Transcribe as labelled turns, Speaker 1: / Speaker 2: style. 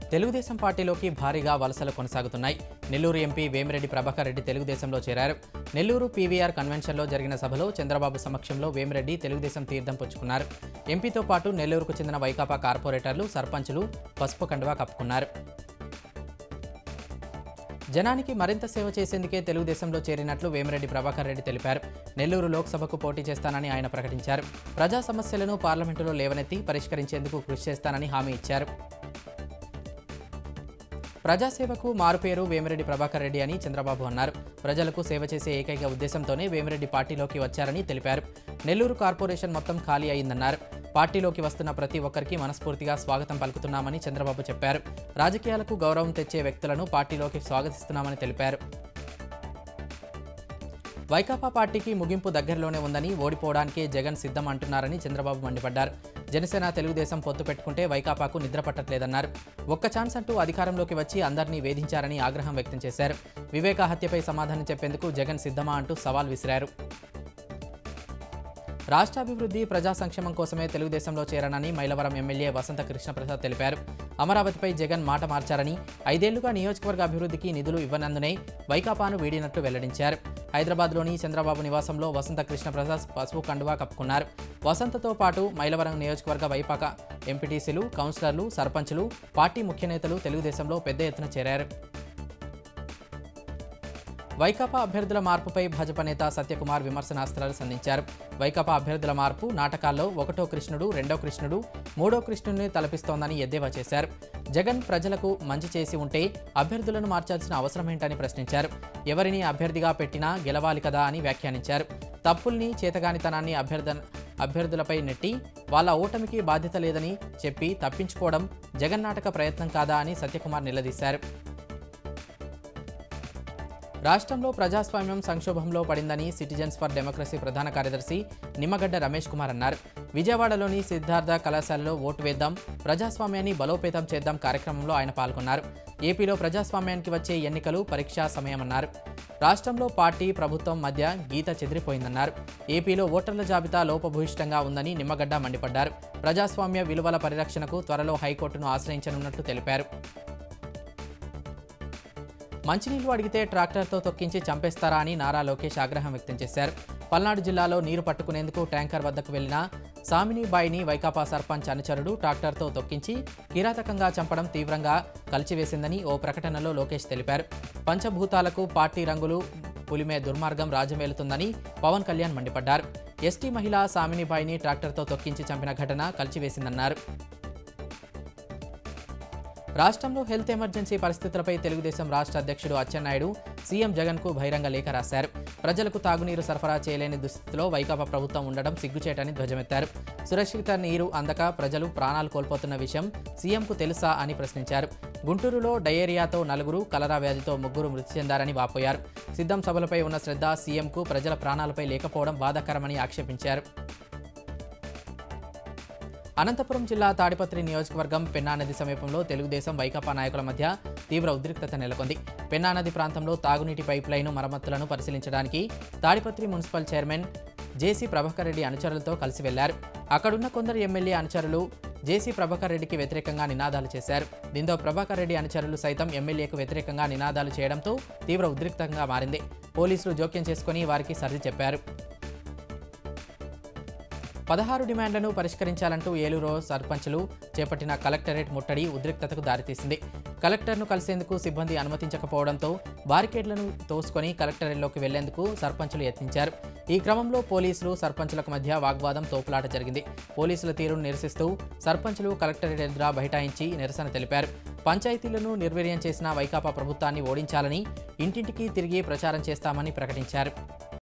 Speaker 1: తెలుగుదేశం పార్టీలోకి భారీగా వలసలు కొనసాగుతున్నాయి నెల్లూరు ఎంపీ వేమిరెడ్డి ప్రభాకర్ రెడ్డి తెలుగుదేశంలో చేరారు నెల్లూరు పీవీఆర్ కన్వెన్షన్లో జరిగిన సభలో చంద్రబాబు సమక్షంలో వేమిరెడ్డి తెలుగుదేశం తీర్థం పుచ్చుకున్నారు ఎంపీతో పాటు నెల్లూరుకు చెందిన వైకాపా కార్పొరేటర్లు సర్పంచులు పసుపు కండువా కప్పుకున్నారు జనానికి మరింత సేవ చేసేందుకే తెలుగుదేశంలో చేరినట్లు వేమిరెడ్డి ప్రభాకర్ రెడ్డి తెలిపారు నెల్లూరు లోక్సభకు పోటీ చేస్తానని ఆయన ప్రకటించారు ప్రజా సమస్యలను పార్లమెంటులో లేవనెత్తి పరిష్కరించేందుకు కృషి చేస్తానని హామీ ఇచ్చారు ప్రజాసేవకు మారుపేరు వేమిరెడ్డి ప్రభాకర్ రెడ్డి అని చంద్రబాబు అన్నారు ప్రజలకు సేవ చేసే ఏకైక ఉద్దేశంతోనే వేమిరెడ్డి పార్టీలోకి వచ్చారని తెలిపారు నెల్లూరు కార్పొరేషన్ మొత్తం ఖాళీ అయిందన్నారు పార్టీలోకి వస్తున్న ప్రతి ఒక్కరికి మనస్ఫూర్తిగా స్వాగతం పలుకుతున్నామని చంద్రబాబు చెప్పారు రాజకీయాలకు గౌరవం తెచ్చే వ్యక్తులను పార్టీలోకి స్వాగతిస్తున్నామని తెలిపారు వైకాపా పార్టీకి ముగింపు దగ్గరలోనే ఉందని ఓడిపోవడానికే జగన్ సిద్ధం అంటున్నారని చంద్రబాబు మండిపడ్డారు జనసేన తెలుగుదేశం పొత్తు పెట్టుకుంటే వైకాపాకు నిద్ర పట్టట్లేదన్నారు ఒక్క ఛాన్స్ అంటూ అధికారంలోకి వచ్చి అందరినీ వేధించారని ఆగ్రహం వ్యక్తం చేశారు వివేక హత్యపై సమాధానం చెప్పేందుకు జగన్ సిద్ధమా అంటూ సవాల్ విసిరారు రాష్ట్రాభివృద్ధి ప్రజా సంక్షేమం కోసమే తెలుగుదేశంలో చేరనని మైలవరం ఎమ్మెల్యే వసంత కృష్ణప్రసాద్ తెలిపారు అమరావతిపై జగన్ మాట మార్చారని ఐదేళ్లుగా నియోజకవర్గ అభివృద్ధికి నిధులు ఇవ్వనందునే వైకాపాను వీడినట్లు వెల్లడించారు హైదరాబాద్లోని చంద్రబాబు నివాసంలో వసంత కృష్ణప్రసాద్ పసుపు కండువా కప్పుకున్నారు వసంతతో పాటు మైలవరం నియోజకవర్గ వైపాక ఎంపీటీసీలు కౌన్సిలర్లు సర్పంచులు పార్టీ ముఖ్య నేతలు తెలుగుదేశంలో పెద్ద ఎత్తున చేరారు వైకాపా అభ్యర్థుల మార్పుపై భాజపా నేత సత్యకుమార్ విమర్శనాస్త్రాలు సంధించారు వైకాపా అభ్యర్థుల మార్పు నాటకాల్లో ఒకటో కృష్ణుడు రెండో కృష్ణుడు మూడో కృష్ణుడిని తలపిస్తోందని ఎద్దేవా చేశారు జగన్ ప్రజలకు మంచి చేసి ఉంటే అభ్యర్థులను మార్చాల్సిన అవసరమేంటని ప్రశ్నించారు ఎవరిని అభ్యర్థిగా పెట్టినా గెలవాలి కదా అని వ్యాఖ్యానించారు తప్పుల్ని చేతగానితనాన్ని అభ్యర్థ అభ్యర్థులపై నెట్టి వాళ్ళ ఓటమికి బాధ్యత లేదని చెప్పి తప్పించుకోవడం జగన్ నాటక ప్రయత్నం కాదా అని సత్యకుమార్ నిలదీశారు రాష్ట్రంలో ప్రజాస్వామ్యం సంక్షోభంలో పడిందని సిటిజన్స్ ఫర్ డెమోక్రసీ ప్రధాన కార్యదర్శి నిమ్మగడ్డ రమేష్ కుమార్ అన్నారు విజయవాడలోని సిద్ధార్థ కళాశాలలో ఓటు వేద్దాం ప్రజాస్వామ్యాన్ని బలోపేతం చేద్దాం కార్యక్రమంలో ఆయన పాల్గొన్నారు ఏపీలో ప్రజాస్వామ్యానికి వచ్చే ఎన్నికలు పరీక్షా సమయమన్నారు రాష్ట్రంలో పార్టీ ప్రభుత్వం మధ్య గీత చెదిరిపోయిందన్నారు ఏపీలో ఓటర్ల జాబితా లోపభూయిష్టంగా ఉందని నిమ్మగడ్డ మండిపడ్డారు ప్రజాస్వామ్య విలువల పరిరక్షణకు త్వరలో హైకోర్టును ఆశ్రయించనున్నట్లు తెలిపారు మంచినీళ్లు అడిగితే ట్రాక్టర్తో తొక్కించి చంపేస్తారా అని నారా లోకేష్ ఆగ్రహం వ్యక్తం చేశారు పల్నాడు జిల్లాలో నీరు పట్టుకునేందుకు ట్యాంకర్ వద్దకు వెళ్లిన సామినీబాయిని వైకాపా సర్పంచ్ అనుచరుడు ట్రాక్టర్తో తొక్కించి కిరాతకంగా చంపడం తీవ్రంగా కలిచివేసిందని ఓ ప్రకటనలో లోకేష్ తెలిపారు పంచభూతాలకు పార్టీ రంగులు పులిమే దుర్మార్గం రాజ్యమేలుతుందని పవన్ కళ్యాణ్ మండిపడ్డారు ఎస్టీ మహిళ సామినీబాయిని ట్రాక్టర్తో తొక్కించి చంపిన ఘటన కలిచివేసిందన్నారు రాష్ట్రంలో హెల్త్ ఎమర్జెన్సీ పరిస్థితులపై తెలుగుదేశం రాష్ట్ర అధ్యక్షుడు అచ్చెన్నాయుడు సీఎం జగన్కు బహిరంగ లేఖ రాశారు ప్రజలకు తాగునీరు సరఫరా చేయలేని దుస్థితిలో వైకాపా ప్రభుత్వం ఉండడం సిగ్గుచేటని ధ్వజమెత్తారు సురక్షిత నీరు అందక ప్రజలు ప్రాణాలు కోల్పోతున్న విషయం సీఎంకు తెలుసా అని ప్రశ్నించారు గుంటూరులో డయేరియాతో నలుగురు కలరా వ్యాధితో ముగ్గురు మృతి చెందారని వాపోయారు సిద్ధం సభలపై ఉన్న శ్రద్ధ సీఎంకు ప్రజల ప్రాణాలపై లేకపోవడం బాధాకరమని ఆక్షేపించారు అనంతపురం జిల్లా తాడిపత్రి నియోజకవర్గం పెన్నా నది సమీపంలో తెలుగుదేశం వైకాపా నాయకుల మధ్య తీవ్ర ఉద్రిక్తత నెలకొంది పెన్నా నది ప్రాంతంలో తాగునీటి పైప్లైన్ మరమ్మతులను పరిశీలించడానికి Tadipatri municipal chairman JC Prabhakar Reddy అనుచరులతో కలిసి వెళ్లారు అక్కడున్న కొందరు ఎమ్మెల్యే అనుచరులు జేసీ ప్రభాకర్ రెడ్డికి వ్యతిరేకంగా నినాదాలు చేశారు దీంతో ప్రభాకర్ రెడ్డి అనుచరులు సైతం ఎమ్మెల్యేకు వ్యతిరేకంగా నినాదాలు చేయడంతో తీవ్ర ఉద్రిక్తంగా మారింది పోలీసులు జోక్యం చేసుకుని వారికి సర్ది చెప్పారు పదహారు డిమాండ్లను పరిష్కరించాలంటూ ఏలూరు సర్పంచులు చేపట్టిన కలెక్టరేట్ ముట్టడి ఉద్రిక్తతకు దారితీసింది కలెక్టర్ను కలిసేందుకు సిబ్బంది అనుమతించకపోవడంతో బారికేడ్లను తోసుకొని కలెక్టరేట్లోకి వెళ్లేందుకు సర్పంచులు యత్నించారు ఈ క్రమంలో పోలీసులు సర్పంచులకు మధ్య వాగ్వాదం తోపులాట జరిగింది పోలీసుల తీరును నిరసిస్తూ సర్పంచులు కలెక్టరేట్ ఎదుర బైఠాయించి నిరసన తెలిపారు పంచాయతీలను నిర్వీర్యం చేసిన వైకాపా ప్రభుత్వాన్ని ఓడించాలని ఇంటింటికి తిరిగి ప్రచారం చేస్తామని ప్రకటించారు